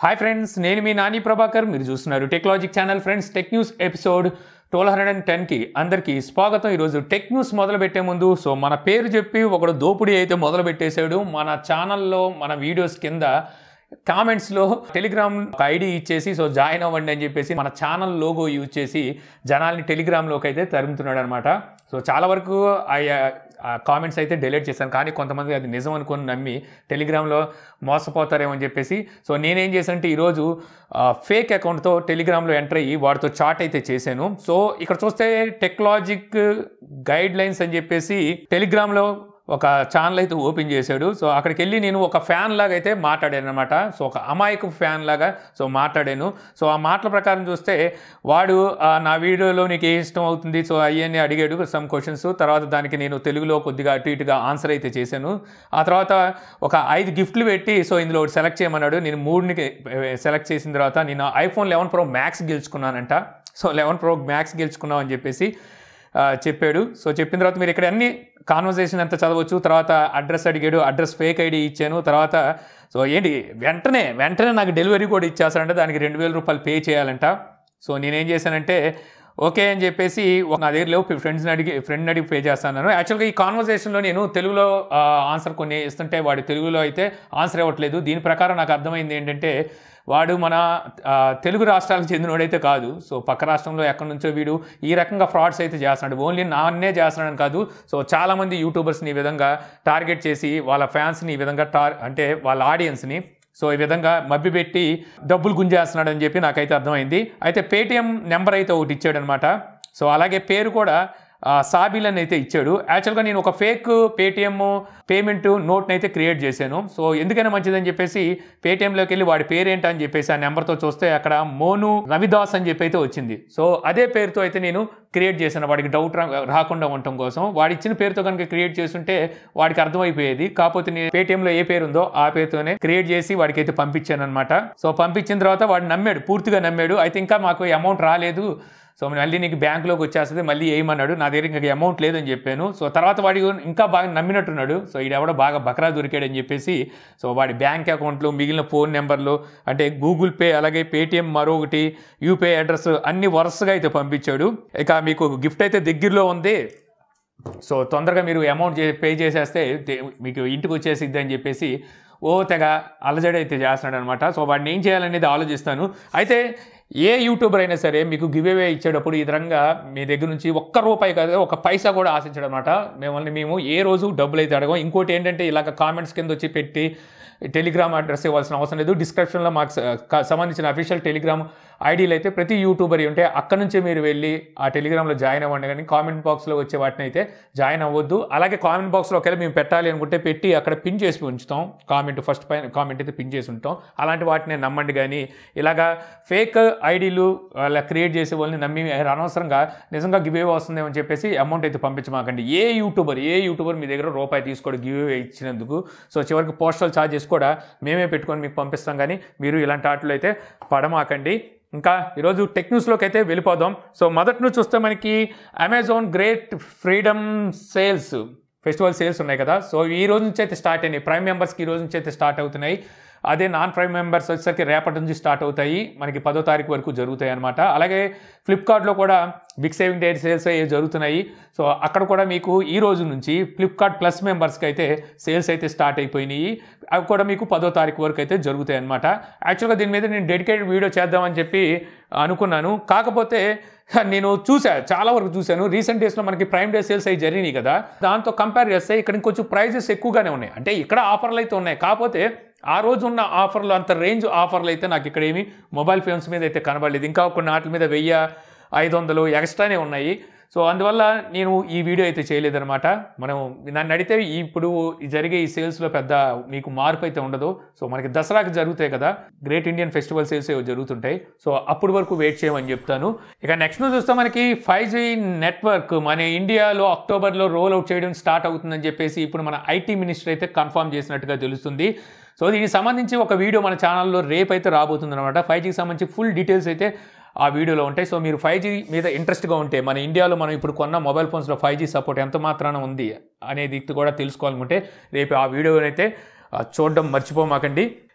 hi friends నేను మీ నాని ప్రభాకర్ మీరు చూస్తున్నారు technologic channel friends tech news episode twelve hundred and టెన్కి అందరికీ స్వాగతం ఈరోజు టెక్ న్యూస్ మొదలు పెట్టే ముందు సో మన పేరు చెప్పి ఒకడు దోపిడీ అయితే మొదలు పెట్టేశాడు మన ఛానల్లో మన వీడియోస్ కింద కామెంట్స్లో టెలిగ్రామ్ ఒక ఐడి ఇచ్చేసి సో జాయిన్ అవ్వండి అని చెప్పేసి మన ఛానల్ లోగో యూజ్ చేసి జనాల్ని టెలిగ్రామ్లోకి అయితే తరుముతున్నాడు అనమాట సో చాలా వరకు ఆ కామెంట్స్ అయితే డిలీట్ చేశాను కానీ కొంతమంది అది నిజం అనుకొని నమ్మి టెలిగ్రామ్లో మోసపోతారేమో అని చెప్పేసి సో నేనేం చేశానంటే ఈరోజు ఫేక్ అకౌంట్తో టెలిగ్రామ్లో ఎంటర్ అయ్యి వాడితో చాట్ అయితే చేశాను సో ఇక్కడ చూస్తే టెక్నాలజిక్ గైడ్ లైన్స్ అని చెప్పేసి టెలిగ్రామ్లో ఒక ఛానల్ అయితే ఓపెన్ చేశాడు సో అక్కడికి వెళ్ళి నేను ఒక ఫ్యాన్ లాగా అయితే మాట్లాడాను అనమాట సో ఒక అమాయక ఫ్యాన్ లాగా సో మాట్లాడాను సో ఆ మాటల ప్రకారం చూస్తే వాడు ఆ, నా వీడియోలో నీకు ఏ ఇష్టం అవుతుంది సో అవన్నీ అడిగాడు సమ్ క్వశ్చన్స్ తర్వాత దానికి నేను తెలుగులో కొద్దిగా అటు ఇటుగా ఆన్సర్ అయితే చేశాను ఆ తర్వాత ఒక ఐదు గిఫ్ట్లు పెట్టి సో ఇందులో ఒకటి సెలెక్ట్ చేయమన్నాడు నేను మూడుని సెలెక్ట్ చేసిన తర్వాత నేను ఐఫోన్ లెవెన్ ప్రో మ్యాక్స్ గెలుచుకున్నానంట సో లెవెన్ ప్రో మ్యాక్స్ గెలుచుకున్నాం అని చెప్పేసి ఆ, చెప్పాడు సో చెప్పిన తర్వాత మీరు ఇక్కడ అన్ని కాన్వర్సేషన్ అంతా చదవచ్చు తర్వాత అడ్రస్ అడిగాడు అడ్రస్ ఫేక్ ఐడి ఇచ్చాను తర్వాత సో ఏంటి వెంటనే వెంటనే నాకు డెలివరీ కూడా ఇచ్చేస్తాడంటే దానికి రెండు వేల రూపాయలు పే చేయాలంట సో నేనేం చేశానంటే ఓకే అని చెప్పేసి ఒక నా దగ్గర లేవు ఫ్రెండ్స్ని అడిగి ఫ్రెండ్ని అడిగి పే చేస్తాను యాక్చువల్గా ఈ కాన్వర్సేషన్లో నేను తెలుగులో ఆన్సర్ కొన్ని ఇస్తుంటే వాడు తెలుగులో అయితే ఆన్సర్ ఇవ్వట్లేదు దీని ప్రకారం నాకు అర్థమైంది ఏంటంటే వాడు మన ఆ, తెలుగు రాష్ట్రాలకు చెందినవాడైతే కాదు సో పక్క రాష్ట్రంలో ఎక్కడి నుంచో వీడు ఈ రకంగా ఫ్రాడ్స్ అయితే చేస్తున్నాడు ఓన్లీ నాన్నే చేస్తున్నాడని కాదు సో చాలామంది యూట్యూబర్స్ని ఈ విధంగా టార్గెట్ చేసి వాళ్ళ ఫ్యాన్స్ని ఈ విధంగా టార్ అంటే వాళ్ళ ఆడియన్స్ని సో ఈ విధంగా మభ్యపెట్టి డబ్బులు గుంజేస్తున్నాడు అని చెప్పి నాకైతే అర్థమైంది అయితే పేటిఎం నెంబర్ అయితే ఒకటి ఇచ్చాడనమాట సో అలాగే పేరు కూడా ఆ, సాబిల్ అని అయితే ఇచ్చాడు యాక్చువల్గా నేను ఒక ఫేక్ పేటిఎం పేమెంట్ నోట్ని అయితే క్రియేట్ చేశాను సో ఎందుకైనా మంచిదని చెప్పేసి పేటిఎంలోకి వెళ్ళి వాడి పేరేంట అని చెప్పేసి ఆ నెంబర్తో చూస్తే అక్కడ మోను రవిదాస్ అని చెప్పి అయితే వచ్చింది సో అదే పేరుతో అయితే నేను క్రియేట్ చేశాను వాడికి డౌట్ రా- రాకుండా ఉండటం కోసం వాడి ఇచ్చిన పేరుతో కనుక క్రియేట్ చేస్తుంటే వాడికి అర్థమైపోయేది కాకపోతే నేను పేటిఎంలో ఏ పేరు ఉందో ఆ పేరుతోనే క్రియేట్ చేసి వాడికి అయితే పంపించాను అనమాట సో పంపించిన తర్వాత వాడు నమ్మాడు పూర్తిగా నమ్మాడు అయితే ఇంకా మాకు అమౌంట్ రాలేదు సో మళ్ళీ నీకు బ్యాంకులోకి వచ్చేస్తుంది మళ్ళీ వేయమన్నాడు నా దగ్గర ఇంకా అమౌంట్ లేదని చెప్పాను సో తర్వాత వాడి ఇంకా బాగా నమ్మినట్టున్నాడు సో ఈడెవడో బాగా బకరా దొరికాడని చెప్పేసి సో వాడి బ్యాంక్ అకౌంట్లు మిగిలిన ఫోన్ నెంబర్లు అంటే గూగుల్ పే అలాగే పేటిఎం మరొకటి యూపీఐ అడ్రస్ అన్ని వరుసగా అయితే పంపించాడు ఇక మీకు గిఫ్ట్ అయితే దగ్గరలో ఉంది సో తొందరగా మీరు అమౌంట్ చే పే చేసేస్తే తే- మీకు ఇంటికి వచ్చేసిద్ది అని చెప్పేసి ఓ తెగ అలజడి అయితే చేస్తున్నాడు అనమాట సో వాడిని ఏం చేయాలనేది ఆలోచిస్తాను అయితే ఏ యూట్యూబర్ అయినా సరే మీకు గివ్ అవే ఇచ్చేటప్పుడు ఈ విధంగా మీ దగ్గర నుంచి ఒక్క రూపాయి కాదు ఒక పైసా కూడా ఆశించడం అనమాట మిమ్మల్ని మేము ఏ రోజు డబ్బులు అయితే అడగం ఇంకోటి ఏంటంటే ఇలాగ కామెంట్స్ కింద వచ్చి పెట్టి టెలిగ్రామ్ అడ్రస్ ఇవ్వాల్సిన అవసరం లేదు డిస్క్రిప్షన్లో మాకు స- క- సంబంధించిన అఫీషియల్ టెలిగ్రామ్ ఐడీలు అయితే ప్రతి యూట్యూబర్ ఉంటే అక్కడ నుంచే మీరు వెళ్ళి ఆ టెలిగ్రామ్లో జాయిన్ అవ్వండి కానీ కామెంట్ బాక్స్లో వచ్చే వాటిని అయితే జాయిన్ అవ్వద్దు అలాగే కామెంట్ బాక్స్లో ఒకవేళ మేము పెట్టాలి అనుకుంటే పెట్టి అక్కడ పిన్ చేసి ఉంచుతాం కామెంట్ ఫస్ట్ పైన కామెంట్ అయితే పిన్ చేసి ఉంటాం అలాంటి వాటిని నమ్మండి కానీ ఇలాగా ఫేక్ ఐడీలు అలా క్రియేట్ చేసే వాళ్ళని నమ్మి అనవసరంగా నిజంగా గివ్ అవే వస్తుందేమో అని చెప్పేసి అమౌంట్ అయితే పంపించమాకండి ఏ యూట్యూబర్ ఏ యూట్యూబర్ మీ దగ్గర రూపాయి తీసుకోడు గివ్ అవే ఇచ్చినందుకు సో చివరికి పోస్టల్ ఛార్జెస్ కూడా మేమే పెట్టుకొని మీకు పంపిస్తాం కానీ మీరు ఇలాంటి ఆటలు అయితే పడమాకండి ఇంకా ఈరోజు టెక్ న్యూస్లోకి అయితే వెళ్ళిపోదాం సో మొదటి నుంచి చూస్తే మనకి Amazon great freedom sales festival sales ఉన్నాయి కదా సో ఈ రోజు నుంచి అయితే స్టార్ట్ అయినాయి ప్రైమ్ మెంబర్స్కి ఈ రోజు నుంచి అయితే స్టార్ట్ అవుతున్నాయి అదే నాన్ ప్రైమ్ మెంబర్స్ వచ్చేసరికి రేపటి నుంచి స్టార్ట్ అవుతాయి మనకి పదో తారీఖు వరకు జరుగుతాయి అనమాట అలాగే ఫ్లిప్కార్ట్లో కూడా బిగ్ సేవింగ్ డే సేల్స్ అయ్యి జరుగుతున్నాయి సో అక్కడ కూడా మీకు ఈ రోజు నుంచి ఫ్లిప్కార్ట్ ప్లస్ మెంబర్స్కి అయితే సేల్స్ అయితే స్టార్ట్ అయిపోయినాయి అవి కూడా మీకు పదో తారీఖు వరకు అయితే జరుగుతాయి అనమాట యాక్చువల్గా దీని మీద నేను డెడికేటెడ్ వీడియో చేద్దామని చెప్పి అనుకున్నాను కాకపోతే నేను చూసా చాలా వరకు చూశాను రీసెంట్ డేస్లో మనకి ప్రైమ్ డే సేల్స్ అవి జరిగినాయి కదా దాంతో కంపేర్ చేస్తే ఇక్కడ ఇంకొంచెం ప్రైజెస్ ఎక్కువగానే ఉన్నాయి అంటే ఇక్కడ ఆఫర్లు అయితే ఉన్నాయి కాకపోతే ఆ రోజు ఉన్న ఆఫర్లు అంత రేంజ్ ఆఫర్లు అయితే నాకు ఇక్కడ ఏమి మొబైల్ ఫోన్స్ మీద అయితే కనబడలేదు ఇంకా కొన్ని వాటి మీద వెయ్యి ఐదు వందలు ఎక్స్ట్రానే ఉన్నాయి సో అందువల్ల నేను ఈ వీడియో అయితే చేయలేదన్నమాట మనం నన్ను అడిగితే ఈ ఇప్పుడు ఈ జరిగే ఈ సేల్స్లో పెద్ద మీకు మార్పు అయితే ఉండదు సో మనకి దసరాకి జరుగుతాయి కదా గ్రేట్ ఇండియన్ ఫెస్టివల్ సేల్స్ ఏవో జరుగుతుంటాయి సో అప్పటి వరకు వెయిట్ చేయమని చెప్తాను ఇక నెక్స్ట్ చూస్తే మనకి ఫైవ్ జీ నెట్వర్క్ మన ఇండియాలో అక్టోబర్లో రోల్ అవుట్ చేయడం స్టార్ట్ అవుతుందని చెప్పేసి ఇప్పుడు మన ఐటీ మినిస్టర్ అయితే కన్ఫర్మ్ చేసినట్టుగా తెలుస్తుంది సో దీనికి సంబంధించి ఒక వీడియో మన ఛానల్లో రేపు అయితే రాబోతుంది అనమాట ఫైవ్ జీకి సంబంధించి ఫుల్ డీటెయిల్స్ అయితే ఆ వీడియోలో ఉంటాయి సో మీరు ఫైవ్ జీ మీద ఇంట్రెస్ట్గా ఉంటే మన ఇండియాలో మనం ఇప్పుడు కొన్న మొబైల్ ఫోన్స్లో ఫైవ్ జీ సపోర్ట్ ఎంత మాత్రాన ఉంది అనేది కూడా తెలుసుకోవాలనుకుంటే రేపు ఆ వీడియోని అయితే ఆ, చూడడం మర్చిపోమాకండి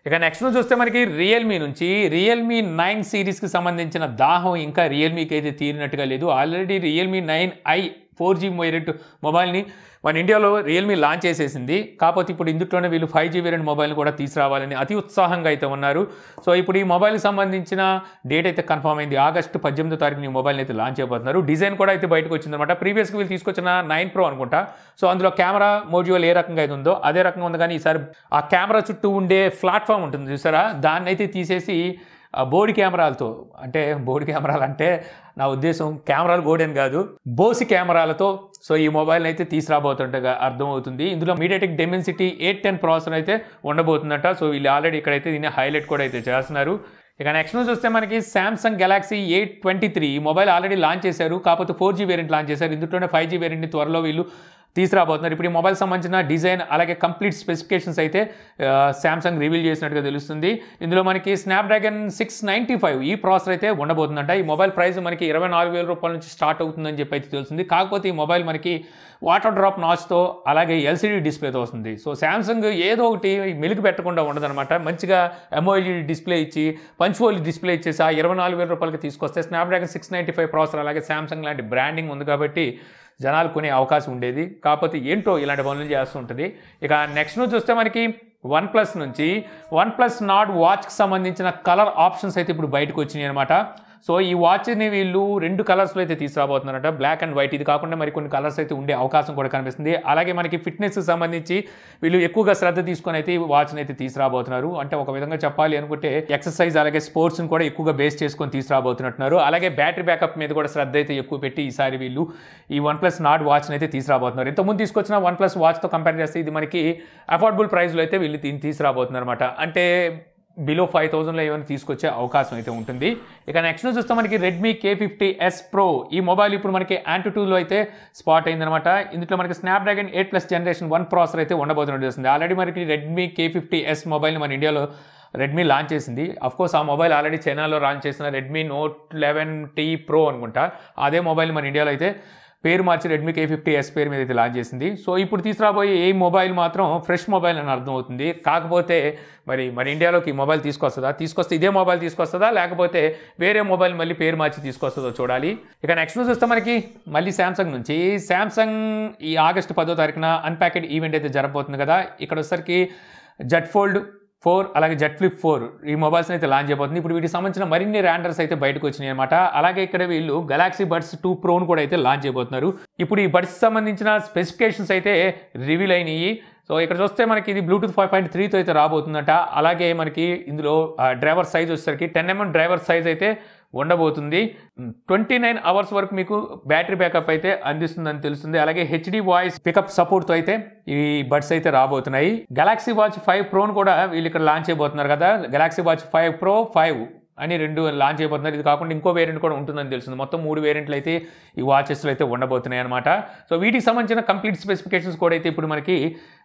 ఇక నెక్స్ట్ నుంచి చూస్తే మనకి రియల్మీ నుంచి రియల్మీ నైన్ సిరీస్కి సంబంధించిన దాహం ఇంకా రియల్మీకి అయితే తీరినట్టుగా లేదు already Realme nine i four G variant మొబైల్ని మన ఇండియాలో రియల్మీ లాంచ్ చేసేసింది కాకపోతే ఇప్పుడు ఇందులోనే వీళ్ళు ఫైవ్ జీ వేరియంట్ మొబైల్ని కూడా తీసుకురావాలని అతి ఉత్సాహంగా అయితే ఉన్నారు సో ఇప్పుడు ఈ మొబైల్కి సంబంధించిన డేట్ అయితే కన్ఫర్మ్ అయింది ఆగస్టు పద్దెనిమిదో తారీఖున ఈ మొబైల్ని అయితే లాంచ్ చేయబోతున్నారు డిజైన్ కూడా అయితే బయటకు వచ్చిందనమాట ప్రీవియస్గా వీళ్ళు తీసుకొచ్చిన నైన్ ప్రో అనుకుంటా సో అందులో కెమెరా మోడ్యూల్ ఏ రకంగా అయితే ఉందో అదే రకంగా ఉంది కానీ ఈసారి ఆ కెమెరా చుట్టూ ఉండే ప్లాట్ఫామ్ ఉంటుంది చూసారా దాన్ని అయితే తీసేసి ఆ బోర్డు కెమెరాలతో అంటే బోర్డు కెమెరాలు అంటే నా ఉద్దేశం కెమెరాలు బోర్డని కాదు బోసి కెమెరాలతో సో ఈ మొబైల్ని అయితే తీసుకురాబోతుంటగా అర్థమవుతుంది ఇందులో MediaTek Dimensity eight ten processor అయితే ఉండబోతుందట సో వీళ్ళు ఆల్రెడీ ఇక్కడైతే దీన్ని హైలైట్ కూడా అయితే చేస్తున్నారు ఇక నెక్స్ట్ నుంచి చూస్తే మనకి Samsung Galaxy eight twenty three ఈ మొబైల్ ఆల్రెడీ లాంచ్ చేశారు కాకపోతే ఫోర్ జీ వేరియంట్ లాంచ్ చేశారు ఇందులోనే ఫైవ్ జీ వేరియంట్ని త్వరలో వీళ్ళు తీసుకురాబోతున్నారు ఇప్పుడు ఈ మొబైల్ సంబంధించిన డిజైన్ అలాగే కంప్లీట్ స్పెసిఫికేషన్స్ అయితే శాంసంగ్ రివీల్ చేసినట్టుగా తెలుస్తుంది ఇందులో మనకి స్నాప్డ్రాగన్ సిక్స్ నైంటీ ఫైవ్ ఈ ప్రాసెసర్ అయితే ఉండబోతుందంట ఈ మొబైల్ ప్రైస్ మనకి ఇరవై నాలుగు వేల రూపాయల నుంచి స్టార్ట్ అవుతుందని చెప్పి అయితే తెలుస్తుంది కాకపోతే ఈ మొబైల్ మనకి వాటర్ డ్రాప్ నాచ్తో అలాగే ఎల్సిడి డిస్ప్లేతో వస్తుంది సో శాంసంగ్ ఏదో ఒకటి మెలికి పెట్టకుండా ఉండదన్నమాట మంచిగా ఎంఓఎల్ఈడి డిస్ప్లే ఇచ్చి పంచువోల్ డిస్ప్లే ఇచ్చేసి ఆ ఇరవై నాలుగు వేల రూపాయలకి తీసుకొస్తే Snapdragon six ninety five processor అలాగే శాంసంగ్ లాంటి బ్రాండింగ్ ఉంది కాబట్టి జనాలు కొనే అవకాశం ఉండేది కాకపోతే ఏంటో ఇలాంటి పనులు చేస్తూ ఉంటుంది ఇక నెక్స్ట్ నుంచి చూస్తే మనకి వన్ ప్లస్ నుంచి వన్ ప్లస్ నాట్ వాచ్కి సంబంధించిన కలర్ ఆప్షన్స్ అయితే ఇప్పుడు బయటకు వచ్చినాయి అనమాట సో ఈ వాచ్ని వీళ్ళు రెండు కలర్స్లో అయితే తీసుకురాబోతున్నారట బ్లాక్ అండ్ వైట్ ఇది కాకుండా మరి కొన్ని కలర్స్ అయితే ఉండే అవకాశం కూడా కనిపిస్తుంది అలాగే మనకి ఫిట్నెస్కి సంబంధించి వీళ్ళు ఎక్కువగా శ్రద్ధ తీసుకొని అయితే ఈ వాచ్ని అయితే తీసుకురాబోతున్నారు అంటే ఒక విధంగా చెప్పాలి అనుకుంటే ఎక్సర్సైజ్ అలాగే స్పోర్ట్స్ని కూడా ఎక్కువగా బేస్ చేసుకొని తీసుకురాబోతున్నట్టున్నారు అలాగే బ్యాటరీ బ్యాకప్ మీద కూడా శ్రద్ధ అయితే ఎక్కువ పెట్టి ఈసారి వీళ్ళు ఈ వన్ ప్లస్ నాట్ వాచ్ని అయితే తీసుకురాబోతున్నారు ఇంతకుముందు తీసుకొచ్చిన వన్ ప్లస్ వాచ్తో కంపేర్ చేస్తే ఇది మనకి అఫోర్డబుల్ ప్రైస్లో అయితే వీళ్ళు దీన్ని తీసుకురాబోతున్నారు అనమాట అంటే బిలో ఫైవ్ థౌసండ్లో ఏమైనా తీసుకొచ్చే అవకాశం అయితే ఉంటుంది ఇక నెక్స్ట్ చూస్తే మనకి Redmi K fifty S pro ఈ మొబైల్ ఇప్పుడు మనకి యాంటీ టూలో అయితే స్పాట్ అయిందనమాట ఇందులో మనకి Snapdragon eight plus generation one processor అయితే ఉండబోతున్నట్టు వస్తుంది ఆల్రెడీ మనకి రెడ్మీ కే ఫిఫ్టీ ఎస్ మొబైల్ని మన ఇండియాలో రెడ్మీ లాంచ్ చేసింది కోర్స్ ఆ మొబైల్ ఆల్రెడీ చైనాలో లాంచ్ చేసిన Redmi Note eleven T pro అనుకుంటా అదే మొబైల్ మన ఇండియాలో అయితే పేరు మార్చి రెడ్మీ కే ఫిఫ్టీ ఎస్ పేరు మీద అయితే లాంచ్ చేసింది సో ఇప్పుడు తీసుకురాబోయే ఏ మొబైల్ మాత్రం ఫ్రెష్ మొబైల్ అని అర్థమవుతుంది కాకపోతే మరి మన ఇండియాలోకి ఈ మొబైల్ తీసుకొస్తుందా తీసుకొస్తే ఇదే మొబైల్ తీసుకొస్తుందా లేకపోతే వేరే మొబైల్ మళ్ళీ పేరు మార్చి తీసుకొస్తుందో చూడాలి ఇక నెక్స్ట్ చూస్తే మనకి మళ్ళీ శాంసంగ్ నుంచి శాంసంగ్ ఈ ఆగస్టు పదో తారీఖున అన్ప్యాకెడ్ ఈవెంట్ అయితే జరగబోతుంది కదా ఇక్కడ వచ్చేసరికి జెట్ ఫోల్డ్ ఫోర్ అలాగే జెట్ ఫ్లిప్ ఫోర్ ఈ మొబైల్స్ అయితే లాంచ్ అయిపోతుంది ఇప్పుడు వీటికి సంబంధించిన మరిన్ని ర్యాండర్స్ అయితే బయటకు వచ్చినాయి అనమాట అలాగే ఇక్కడ వీళ్ళు గెలాక్సీ బడ్స్ టూ ప్రోను కూడా అయితే లాంచ్ అయిపోతున్నారు ఇప్పుడు ఈ బడ్స్ సంబంధించిన స్పెసిఫికేషన్స్ అయితే రివీల్ అయినాయి సో ఇక్కడ చూస్తే మనకి ఇది బ్లూటూత్ ఫైవ్ పాయింట్ త్రీతో అయితే రాబోతుందట అలాగే మనకి ఇందులో డ్రైవర్ సైజ్ వచ్చేసరికి టెన్ ఎంఎం డ్రైవర్ సైజ్ అయితే ఉండబోతుంది ట్వంటీ నైన్ అవర్స్ వరకు మీకు బ్యాటరీ బ్యాకప్ అయితే అందిస్తుందని తెలుస్తుంది అలాగే హెచ్డి వాయిస్ పికప్ సపోర్ట్తో అయితే ఈ బడ్స్ అయితే రాబోతున్నాయి గెలాక్సీ వాచ్ ఫైవ్ ప్రోను కూడా వీళ్ళు ఇక్కడ లాంచ్ చేయబోతున్నారు కదా Galaxy watch five pro five అని రెండు లాంచ్ అయిపోతున్నారు ఇది కాకుండా ఇంకో వేరియంట్ కూడా ఉంటుందని తెలుస్తుంది మొత్తం మూడు వేరియంట్లు అయితే ఈ వాచెస్లో అయితే ఉండబోతున్నాయి అనమాట సో వీటికి సంబంధించిన కంప్లీట్ స్పెసిఫికేషన్స్ కూడా అయితే ఇప్పుడు మనకి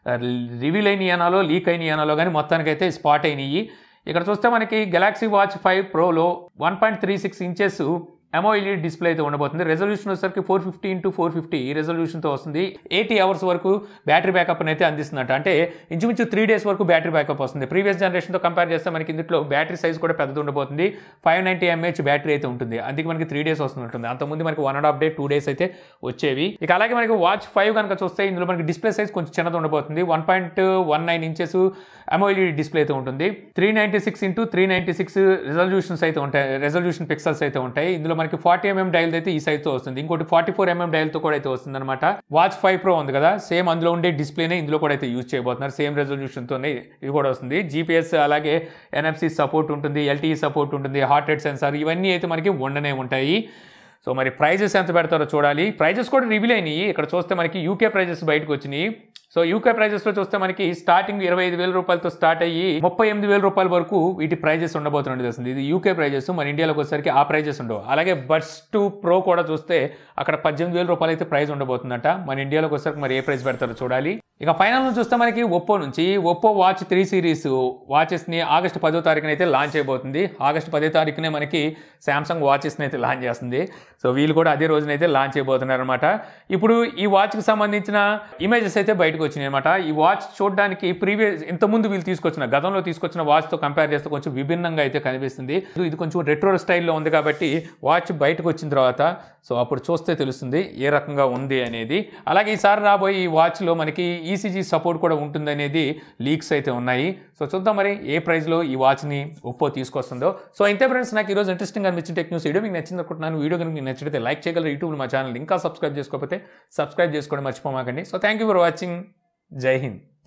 రివీల్ అయిన అనాలో లీక్ అయిన అనాలో కానీ మొత్తానికైతే స్పాట్ అయినాయి ఇక్కడ చూస్తే మనకి గెలాక్సీ వాచ్ ఫైవ్ ప్రోలో one point three six inches M O L E display అయితే ఉండబోతుంది రెజల్యూషన్ వచ్చేసరికి four fifty into four fifty ఈ రెజల్యూషన్తో వస్తుంది ఎయిటీ అవర్స్ వరకు బ్యాటరీ బ్యాకప్ అయితే అందిస్తుందట అంటే ఇంచుమించు త్రీ డేస్ వరకు బ్యాటరీ బ్యాకప్ వస్తుంది ప్రీవియస్ జనరేషన్తో కంపేర్ చేస్తే మనకి ఇందులో బ్యాటరీ సైజ్ కూడా పెద్దది ఉండబోతుంది ఫైవ్ నైంటీ ఎంహెచ్ బ్యాటరీ అయితే ఉంటుంది అందుకే మనకి త్రీ డేస్ వస్తుంటుంది అంతకుముందు మనకి one and half day two days అయితే వచ్చేవి ఇక అలాగే మనకి వాచ్ ఫైవ్ కనుక చూస్తే ఇందులో మనకి డిస్ప్లే సైజ్ కొంచెం చిన్నది ఉండబోతుంది one point one nine inches M O L E D display అయితే ఉంటుంది three ninety six into three ninety six resolutions అయితే ఉంటాయి రెజల్యూషన్ పిక్సెల్స్ అయితే ఉంటాయి ఇందులో మనకి ఫార్టీ ఎంఎం డైల్ అయితే ఈ సైజ్తో వస్తుంది ఇంకోటి ఫార్టీ ఫోర్ ఎంఎం డైల్తో కూడా అయితే వస్తుంది అనమాట వాచ్ ఫైవ్ ప్రో ఉంది కదా సేమ్ అందులో ఉండే డిస్ప్లేనే ఇందులో కూడా అయితే యూజ్ చేయబోతున్నారు సేమ్ రెజల్యూషన్తోనే ఇది కూడా వస్తుంది జీపీఎస్ అలాగే ఎన్ఎఫ్సి సపోర్ట్ ఉంటుంది ఎల్టీఈ సపోర్ట్ ఉంటుంది హార్ట్ రేట్ సెన్సార్ ఇవన్నీ అయితే మనకి ఉండనే ఉంటాయి సో మరి ప్రైజెస్ ఎంత పెడతారో చూడాలి ప్రైజెస్ కూడా రివీల్ అయినాయి ఇక్కడ చూస్తే మనకి యూకే ప్రైజెస్ బయటకు వచ్చినాయి సో యూకే ప్రైజెస్లో చూస్తే మనకి స్టార్టింగ్ ఇరవై ఐదు వేల రూపాయలతో స్టార్ట్ అయ్యి ముప్పై ఎనిమిది వేల రూపాయల వరకు వీటి ప్రైజెస్ ఉండబోతున్నట్టు తెలుస్తుంది ఇది యూకే ప్రైజెస్ మన ఇండియాలోకి వచ్చేసరికి ఆ ప్రైజెస్ ఉండవు అలాగే బడ్స్ టూ ప్రో కూడా చూస్తే అక్కడ పద్దెనిమిది వేల రూపాయలు అయితే ప్రైస్ ఉండబోతుందట మన ఇండియాలోకి వచ్చేసరికి మరి ఏ ప్రైస్ పెడతారో చూడాలి ఇక ఫైనల్ నుంచి చూస్తే మనకి ఒప్పో నుంచి ఒప్పో వాచ్ త్రీ సిరీస్ వాచెస్ని ఆగస్టు పదో తారీఖున అయితే లాంచ్ అయిపోతుంది ఆగస్టు పదో తారీఖునే మనకి శాంసంగ్ వాచెస్ని అయితే లాంచ్ చేస్తుంది సో వీళ్ళు కూడా అదే రోజునైతే లాంచ్ అయిపోతున్నారు అనమాట ఇప్పుడు ఈ వాచ్కి సంబంధించిన ఇమేజెస్ అయితే బయటకు బయటకు వచ్చినాయి అనమాట ఈ వాచ్ చూడడానికి ప్రీవియస్ ఇంతకుముందు వీళ్ళు తీసుకొచ్చిన గతంలో తీసుకొచ్చిన వాచ్తో కంపేర్ చేస్తే కొంచెం విభిన్నంగా అయితే కనిపిస్తుంది ఇది కొంచెం రెట్రో స్టైల్లో ఉంది కాబట్టి వాచ్ బయటకు వచ్చిన తర్వాత సో అప్పుడు చూస్తే తెలుస్తుంది ఏ రకంగా ఉంది అనేది అలాగే ఈసారి రాబోయే ఈ వాచ్లో మనకి ఈసీజీ సపోర్ట్ కూడా ఉంటుంది అనేది లీక్స్ అయితే ఉన్నాయి సో చూద్దాం మరి ఏ ప్రైస్లో ఈ వాచ్ని ఒప్పో తీసుకొస్తుందో సో ఇంతే ఫ్రెండ్స్ నాకు ఈరోజు ఇంట్రెస్టింగ్ అనిపించిన టెక్ న్యూస్ వీడియో మీకు నచ్చింది అనుకుంటున్నాను వీడియో కనుక మీకు నచ్చితే లైక్ చేయగలరు యూట్యూబ్ మా ఛానల్ ఇంకా సబ్స్క్రైబ్ చేసుకోకపోతే సబ్స్క్రైబ్ చేసుకోవడం మర్చిపోమాకండి so thank you for watching Jai Hind